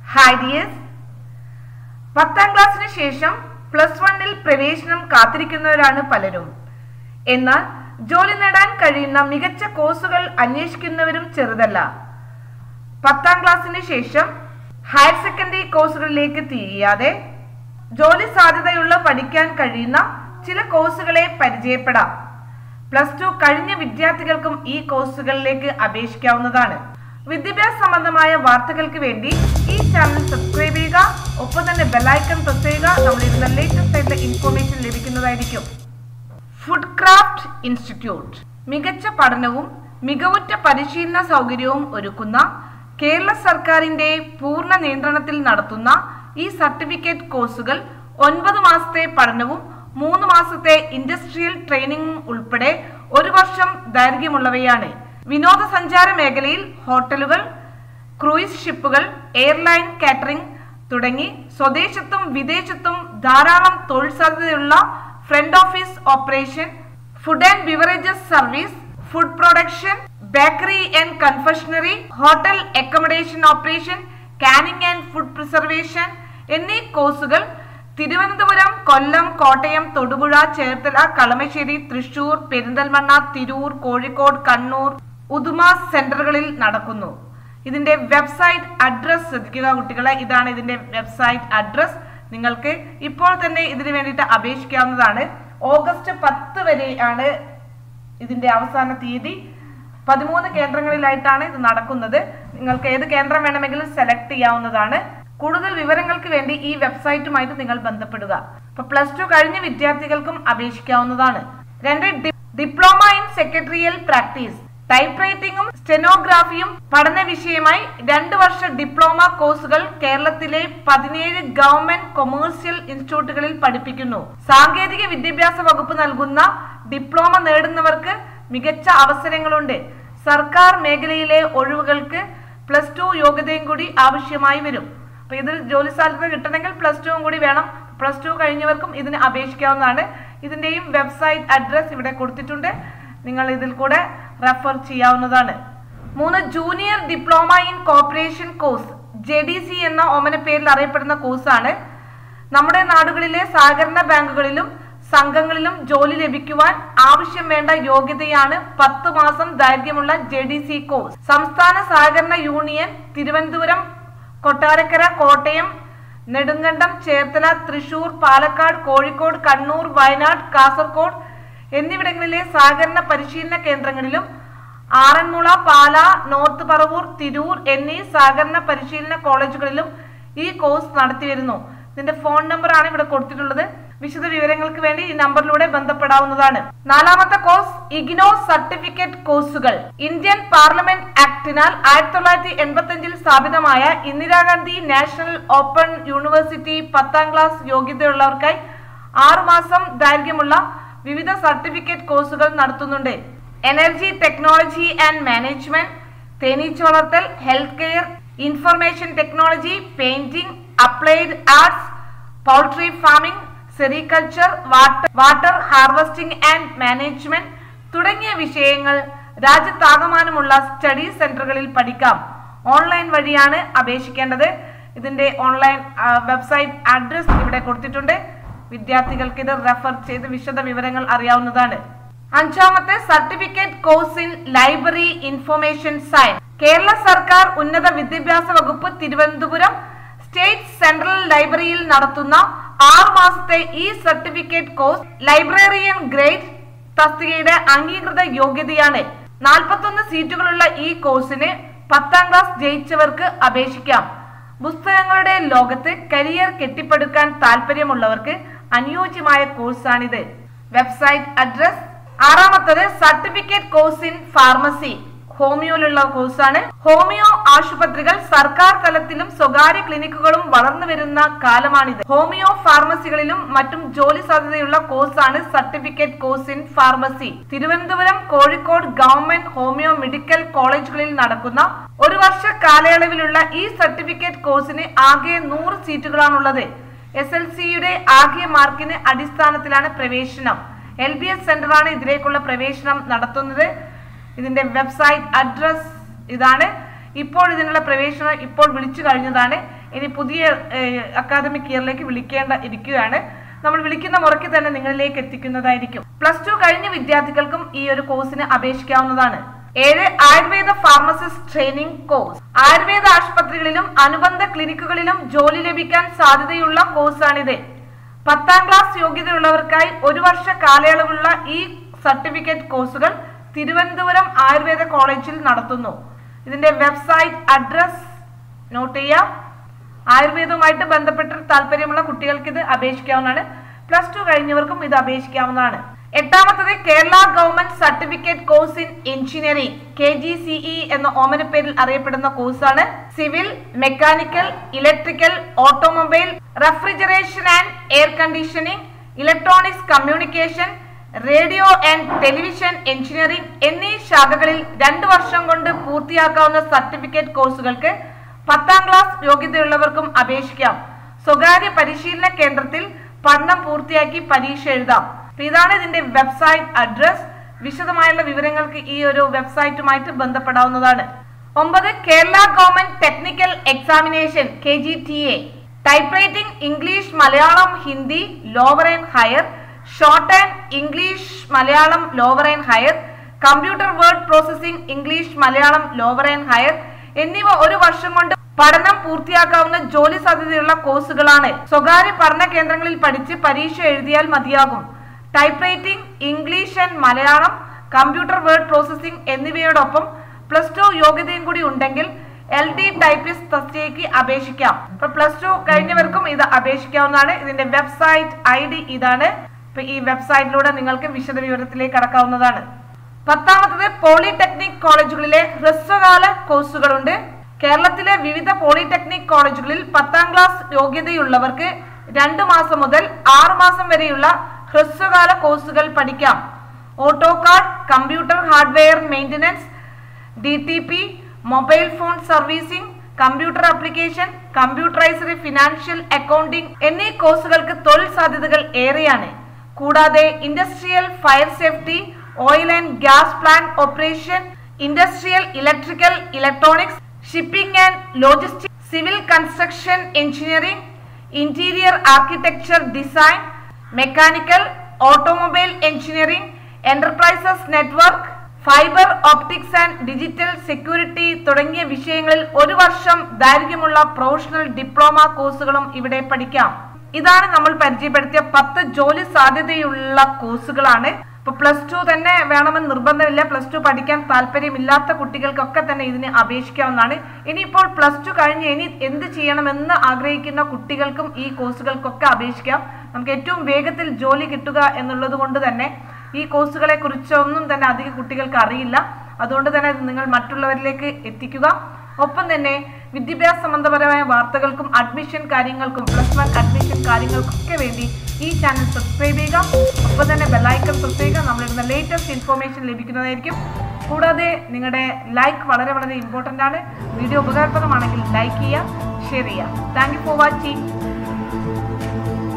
hi dears പത്താം ക്ലാസ്സിന് ശേഷം പ്ലസ് വണ്ണിൽ പ്രവേശനം കാത്തിരിക്കുന്നവരാണ് പലരും എന്നാൽ ജോലി നേടാൻ കഴിയുന്ന മികച്ച കോഴ്സുകൾ അന്വേഷിക്കുന്നവരും ചെറുതല്ല പത്താം ക്ലാസ്സിന് ശേഷം ഹയർ സെക്കൻഡറി കോഴ്സുകളിലേക്ക് തിരിയാതെ ജോലി സാധ്യതയുള്ള പഠിക്കാൻ കഴിയുന്ന ചില കോഴ്സുകളെ പരിചയപ്പെടാം പ്ലസ് ടു കഴിഞ്ഞ വിദ്യാർത്ഥികൾക്കും ഈ കോഴ്സുകളിലേക്ക് അപേക്ഷിക്കാവുന്നതാണ് വിദ്യാഭ്യാസ സംബന്ധമായ വാർത്തകൾക്ക് വേണ്ടി ഈ ചാനൽ സബ്സ്ക്രൈബ് ചെയ്യുക ഒപ്പം തന്നെ ബെല്ലൈക്കൺ പ്രസ് ചെയ്യുക നമ്മൾ ഇതിന്റെ ലേറ്റസ്റ്റ് ആയിട്ടുള്ള ഇൻഫോർമേഷൻ ലഭിക്കുന്നതായിരിക്കും ഫുഡ് ക്രാഫ്റ്റ് ഇൻസ്റ്റിറ്റ്യൂട്ട് മികച്ച പഠനവും മികവുറ്റ പരിശീലന സൗകര്യവും ഒരുക്കുന്ന കേരള സർക്കാരിന്റെ പൂർണ്ണ നിയന്ത്രണത്തിൽ നടത്തുന്ന ഈ സർട്ടിഫിക്കറ്റ് കോഴ്സുകൾ ഒൻപത് മാസത്തെ പഠനവും മൂന്ന് മാസത്തെ ഇൻഡസ്ട്രിയൽ ട്രെയിനിങ്ങും ഉൾപ്പെടെ ഒരു വർഷം ദൈർഘ്യമുള്ളവയാണ് വിനോദസഞ്ചാര മേഖലയിൽ ഹോട്ടലുകൾ ക്രൂയിസ് ഷിപ്പുകൾ എയർലൈൻ കാറ്ററിംഗ് തുടങ്ങി സ്വദേശത്തും വിദേശത്തും ധാരാളം തൊഴിൽ സാധ്യതയുള്ള front office operation food and beverages service food production bakery and confectionery hotel accommodation operation canning and food preservation എന്നീ കോഴ്സുകൾ തിരുവനന്തപുരം കൊല്ലം കോട്ടയം തൊടുപുഴ ചേർത്തല കളമശ്ശേരി തൃശൂർ പെരിന്തൽമണ്ണ തിരൂർ കോഴിക്കോട് കണ്ണൂർ ഉദുമ സെന്ററുകളിൽ നടക്കുന്നു ഇതിന്റെ വെബ്സൈറ്റ് അഡ്രസ് ശ്രദ്ധിക്കുക കുട്ടികളെ ഇതാണ് ഇതിന്റെ വെബ്സൈറ്റ് അഡ്രസ് നിങ്ങൾക്ക് ഇപ്പോൾ തന്നെ ഇതിനു വേണ്ടിയിട്ട് അപേക്ഷിക്കാവുന്നതാണ് ഓഗസ്റ്റ് പത്ത് വരെയാണ് ഇതിന്റെ അവസാന തീയതി പതിമൂന്ന് കേന്ദ്രങ്ങളിലായിട്ടാണ് ഇത് നടക്കുന്നത് നിങ്ങൾക്ക് ഏത് കേന്ദ്രം വേണമെങ്കിലും സെലക്ട് ചെയ്യാവുന്നതാണ് കൂടുതൽ വിവരങ്ങൾക്ക് വേണ്ടി ഈ വെബ്സൈറ്റുമായിട്ട് നിങ്ങൾ ബന്ധപ്പെടുക ഇപ്പൊ പ്ലസ് ടു കഴിഞ്ഞ വിദ്യാർത്ഥികൾക്കും അപേക്ഷിക്കാവുന്നതാണ് രണ്ട് ഡി- ഡിപ്ലോമ ഇൻ സെക്രട്ടറിയൽ പ്രാക്ടീസ് ടൈപ്പ് റൈറ്റിംഗും സ്റ്റെനോഗ്രാഫിയും പഠന വിഷയമായി രണ്ട് വർഷ ഡിപ്ലോമ കോഴ്സുകൾ കേരളത്തിലെ പതിനേഴ് ഗവൺമെന്റ് കൊമേഴ്സ്യൽ ഇൻസ്റ്റിറ്റ്യൂട്ടുകളിൽ പഠിപ്പിക്കുന്നു സാങ്കേതിക വിദ്യാഭ്യാസ വകുപ്പ് നൽകുന്ന ഡിപ്ലോമ നേടുന്നവർക്ക് മികച്ച അവസരങ്ങളുണ്ട് സർക്കാർ മേഖലയിലെ ഒഴിവുകൾക്ക് പ്ലസ് ടു യോഗ്യതയും കൂടി ആവശ്യമായി വരും അപ്പൊ ഇതിൽ ജോലി സാധ്യത കിട്ടണമെങ്കിൽ പ്ലസ് ടുവും കൂടി വേണം പ്ലസ് ടു കഴിഞ്ഞവർക്കും ഇതിന് അപേക്ഷിക്കാവുന്നതാണ് ഇതിന്റെയും വെബ്സൈറ്റ് അഡ്രസ് ഇവിടെ കൊടുത്തിട്ടുണ്ട് നിങ്ങൾ ഇതിൽ കൂടെ റെഫർ ചെയ്യാവുന്നതാണ് മൂന്ന് junior diploma in cooperation course J D C എന്ന ഓമന പേരിൽ അറിയപ്പെടുന്ന കോഴ്സാണ് നമ്മുടെ നാടുകളിലെ സഹകരണ ബാങ്കുകളിലും സംഘങ്ങളിലും ജോലി ലഭിക്കുവാൻ ആവശ്യം വേണ്ട യോഗ്യതയാണ് പത്ത് മാസം ദൈർഘ്യമുള്ള ജെ ഡി സി കോഴ്സ് സംസ്ഥാന സഹകരണ യൂണിയൻ തിരുവനന്തപുരം കൊട്ടാരക്കര കോട്ടയം നെടുങ്കണ്ടം ചേർത്തല തൃശൂർ പാലക്കാട് കോഴിക്കോട് കണ്ണൂർ വയനാട് കാസർഗോഡ് എന്നിവിടങ്ങളിലെ സഹകരണ പരിശീലന കേന്ദ്രങ്ങളിലും ആറന്മുള പാല നോർത്ത് പറവൂർ തിരൂർ എന്നീ സഹകരണ പരിശീലന കോളേജുകളിലും ഈ കോഴ്സ് നടത്തിവരുന്നു ഇതിന്റെ ഫോൺ നമ്പർ ആണ് ഇവിടെ കൊടുത്തിട്ടുള്ളത് വിശദ വിവരങ്ങൾക്ക് വേണ്ടി ഈ നമ്പറിലൂടെ ബന്ധപ്പെടാവുന്നതാണ് നാലാമത്തെ കോഴ്സ് ഇഗ്നോ സർട്ടിഫിക്കറ്റ് കോഴ്സുകൾ ഇന്ത്യൻ പാർലമെന്റ് ആക്ടിനാൽ ആയിരത്തി തൊള്ളായിരത്തി എൺപത്തി അഞ്ചിൽ സ്ഥാപിതമായ ഇന്ദിരാഗാന്ധി നാഷണൽ ഓപ്പൺ യൂണിവേഴ്സിറ്റി പത്താം ക്ലാസ് യോഗ്യതയുള്ളവർക്കായി ആറുമാസം ദൈർഘ്യമുള്ള വിവിധ സർട്ടിഫിക്കറ്റ് കോഴ്സുകൾ നടത്തുന്നുണ്ട് എനർജി ടെക്നോളജി ആൻഡ് മാനേജ്മെന്റ് തേനീച്ച വളർത്തൽ health care information technology painting applied arts poultry farming sericulture water water harvesting and management തുടങ്ങിയ വിഷയങ്ങൾ രാജ്യത്താകമാനമുള്ള സ്റ്റഡി സെന്ററുകളിൽ പഠിക്കാം ഓൺലൈൻ വഴിയാണ് അപേക്ഷിക്കേണ്ടത് ഇതിന്റെ ഓൺലൈൻ വെബ്സൈറ്റ് അഡ്രസ് ഇവിടെ കൊടുത്തിട്ടുണ്ട് വിദ്യാർത്ഥികൾക്ക് ഇത് റെഫർ ചെയ്ത് വിശദ വിവരങ്ങൾ അറിയാവുന്നതാണ് അഞ്ചാമത്തെ certificate course in library information science Kerala സർക്കാർ ഉന്നത വിദ്യാഭ്യാസ വകുപ്പ് തിരുവനന്തപുരം സ്റ്റേറ്റ് സെൻട്രൽ ലൈബ്രറിയിൽ നടത്തുന്ന ആറ് മാസത്തെ ഈ സർട്ടിഫിക്കറ്റ് കോഴ്സ് ലൈബ്രറിയൻ ഗ്രേഡ് തസ്തികയുടെ അംഗീകൃത യോഗ്യതയാണ് നാൽപ്പത്തൊന്ന് സീറ്റുകളുള്ള ഈ കോഴ്സിന് പത്താം ക്ലാസ് ജയിച്ചവർക്ക് അപേക്ഷിക്കാം പുസ്തകങ്ങളുടെ ലോകത്ത് കരിയർ കെട്ടിപ്പടുക്കാൻ താല്പര്യമുള്ളവർക്ക് അനുയോജ്യമായ കോഴ്സാണിത് വെബ്സൈറ്റ് അഡ്രസ് ആറാമത്തത് സർട്ടിഫിക്കറ്റ് കോഴ്സ് ഇൻ ഫാർമസി ഹോമിയോയിലുള്ള കോഴ്സാണ് ഹോമിയോ ആശുപത്രികൾ സർക്കാർ തലത്തിലും സ്വകാര്യ ക്ലിനിക്കുകളും വളർന്നു വരുന്ന കാലമാണിത് ഹോമിയോ ഫാർമസികളിലും മറ്റും ജോലി സാധ്യതയുള്ള കോഴ്സാണ് certificate course in pharmacy Thiruvananthapuram Kozhikode government homeo medical കോളേജുകളിൽ നടക്കുന്ന ഒരു വർഷ കാലയളവിലുള്ള ഈ സർട്ടിഫിക്കറ്റ് കോഴ്സിന് ആകെ നൂറ് സീറ്റുകളാണുള്ളത് എസ് എൽ സിയുടെ ആകെ മാർക്കിന് അടിസ്ഥാനത്തിലാണ് പ്രവേശനം എൽ ബി എസ് സെന്ററാണ് ഇതിലേക്കുള്ള പ്രവേശനം നടത്തുന്നത് ഇതിന്റെ വെബ്സൈറ്റ് അഡ്രസ് ഇതാണ് ഇപ്പോൾ ഇതിനുള്ള പ്രവേശനം ഇപ്പോൾ വിളിച്ചു കഴിഞ്ഞതാണ് ഇനി പുതിയ അക്കാദമിക് ഇയറിലേക്ക് വിളിക്കേണ്ട ഇരിക്കുകയാണ് നമ്മൾ വിളിക്കുന്ന മുറയ്ക്ക് തന്നെ നിങ്ങളിലേക്ക് എത്തിക്കുന്നതായിരിക്കും പ്ലസ് ടു കഴിഞ്ഞ വിദ്യാർത്ഥികൾക്കും ഈ ഒരു കോഴ്സിന് അപേക്ഷിക്കാവുന്നതാണ് ഏഴ് Ayurveda pharmacist training course Ayurveda ആശുപത്രികളിലും അനുബന്ധ ക്ലിനിക്കുകളിലും ജോലി ലഭിക്കാൻ സാധ്യതയുള്ള കോഴ്സാണിത് പത്താം ക്ലാസ് യോഗ്യതയുള്ളവർക്കായി ഒരു വർഷ കാലയളവുള്ള ഈ സർട്ടിഫിക്കറ്റ് കോഴ്സുകൾ തിരുവനന്തപുരം ആയുർവേദ കോളേജിൽ നടത്തുന്നു ഇതിന്റെ വെബ്സൈറ്റ് അഡ്രസ് നോട്ട് ചെയ്യാം ആയുർവേദവുമായിട്ട് ബന്ധപ്പെട്ട് താല്പര്യമുള്ള കുട്ടികൾക്ക് ഇത് അപേക്ഷിക്കാവുന്നതാണ് പ്ലസ് ടു കഴിഞ്ഞവർക്കും ഇത് അപേക്ഷിക്കാവുന്നതാണ് എട്ടാമത്തത് Kerala government certificate course in engineering K G C E എന്ന ഓമന പേരിൽ അറിയപ്പെടുന്ന കോഴ്സാണ് civil mechanical electrical automobile refrigeration and air conditioning electronics communication radio and television engineering എന്നീ ശാഖകളിൽ രണ്ട് വർഷം കൊണ്ട് പൂർത്തിയാക്കാവുന്ന സർട്ടിഫിക്കറ്റ് കോഴ്സുകൾക്ക് പത്താം ക്ലാസ് യോഗ്യതയുള്ളവർക്കും അപേക്ഷിക്കാം സ്വകാര്യ പരിശീലന കേന്ദ്രത്തിൽ പഠനം പൂർത്തിയാക്കി പരീക്ഷ എഴുതാം അപ്പൊ ഇതാണ് ഇതിന്റെ വെബ്സൈറ്റ് അഡ്രസ് വിശദമായുള്ള വിവരങ്ങൾക്ക് ഈ ഒരു വെബ്സൈറ്റുമായിട്ട് ബന്ധപ്പെടാവുന്നതാണ് ഒമ്പത് Kerala government technical examination K G T E typewriting English Malayalam Hindi lower and higher short and English Malayalam lower and higher computer word processing English Malayalam lower and higher എന്നിവ ഒരു വർഷം കൊണ്ട് പഠനം പൂർത്തിയാക്കാവുന്ന ജോലി സാധ്യതയുള്ള കോഴ്സുകളാണ് സ്വകാര്യ പഠന കേന്ദ്രങ്ങളിൽ പഠിച്ച് പരീക്ഷ എഴുതിയാൽ മതിയാകും typewriting English and Malayalam computer word processing എന്നിവയോടൊപ്പം പ്ലസ് ടു യോഗ്യതയും കൂടി ഉണ്ടെങ്കിൽ എൽ ഡി ടൈപ്പിസ്റ്റ് തസ്തികയ്ക്ക് അപേക്ഷിക്കാം ഇപ്പൊ പ്ലസ് ടു കഴിഞ്ഞവർക്കും ഇത് അപേക്ഷിക്കാവുന്നതാണ് ഇതിന്റെ വെബ്സൈറ്റ് ഐ ഡി ഇതാണ് ഇപ്പൊ ഈ വെബ്സൈറ്റിലൂടെ നിങ്ങൾക്ക് വിശദ വിവരത്തിലേക്ക് കടക്കാവുന്നതാണ് പത്താമത്തത് പോളിടെക്നിക് കോളേജുകളിലെ ഹ്രസ്വകാല കോഴ്സുകളുണ്ട് കേരളത്തിലെ വിവിധ പോളിടെക്നിക് കോളേജുകളിൽ പത്താം ക്ലാസ് യോഗ്യതയുള്ളവർക്ക് രണ്ടു മാസം മുതൽ ആറു മാസം വരെയുള്ള ഹ്രസ്വകാല കോഴ്സുകൾ പഠിക്കാം AutoCAD computer hardware maintenance D T P mobile phone servicing computer application computerised financial accounting എന്നീ കോഴ്സുകൾക്ക് തൊഴിൽ സാധ്യതകൾ ഏറെയാണ് കൂടാതെ industrial fire safety oil and gas plant operation industrial electrical electronics shipping and logistics civil construction engineering interior architecture design mechanical automobile engineering enterprises network fibre optics and digital security തുടങ്ങിയ വിഷയങ്ങളിൽ ഒരു വർഷം ദൈർഘ്യമുള്ള പ്രൊഫഷണൽ ഡിപ്ലോമ കോഴ്സുകളും ഇവിടെ പഠിക്കാം ഇതാണ് നമ്മൾ പരിചയപ്പെടുത്തിയ പത്ത് ജോലി സാധ്യതയുള്ള കോഴ്സുകളാണ് ഇപ്പൊ പ്ലസ് ടു തന്നെ വേണമെന്ന് നിർബന്ധമില്ല പ്ലസ് ടു പഠിക്കാൻ താല്പര്യമില്ലാത്ത കുട്ടികൾക്കൊക്കെ തന്നെ ഇതിന് അപേക്ഷിക്കാവുന്നതാണ് ഇനിയിപ്പോൾ പ്ലസ് ടു കഴിഞ്ഞ് ഇനി എന്ത് ചെയ്യണമെന്ന് ആഗ്രഹിക്കുന്ന കുട്ടികൾക്കും ഈ കോഴ്സുകൾക്കൊക്കെ അപേക്ഷിക്കാം നമുക്ക് ഏറ്റവും വേഗത്തിൽ ജോലി കിട്ടുക എന്നുള്ളത് കൊണ്ട് തന്നെ ഈ കോഴ്സുകളെ കുറിച്ചൊന്നും തന്നെ അധികം കുട്ടികൾക്ക് അറിയില്ല അതുകൊണ്ട് തന്നെ ഇത് നിങ്ങൾ മറ്റുള്ളവരിലേക്ക് എത്തിക്കുക ഒപ്പം തന്നെ വിദ്യാഭ്യാസ സംബന്ധപരമായ വാർത്തകൾക്കും അഡ്മിഷൻ കാര്യങ്ങൾക്കും പ്ലസ് വൺ അഡ്മിഷൻ കാര്യങ്ങൾക്കൊക്കെ വേണ്ടി ഈ ചാനൽ സബ്സ്ക്രൈബ് ചെയ്യുക ഒപ്പം തന്നെ ബെല്ലൈക്കൺ പ്രസ് ചെയ്യുക നമ്മളിടുന്ന ലേറ്റസ്റ്റ് ഇൻഫോർമേഷൻ ലഭിക്കുന്നതായിരിക്കും കൂടാതെ നിങ്ങളുടെ ലൈക്ക് വളരെ വളരെ ഇമ്പോർട്ടൻ്റ് ആണ് വീഡിയോ ഉപകാരപ്രദമാണെങ്കിൽ ലൈക്ക് ചെയ്യുക ഷെയർ ചെയ്യുക താങ്ക് യു ഫോർ വാച്ചിങ്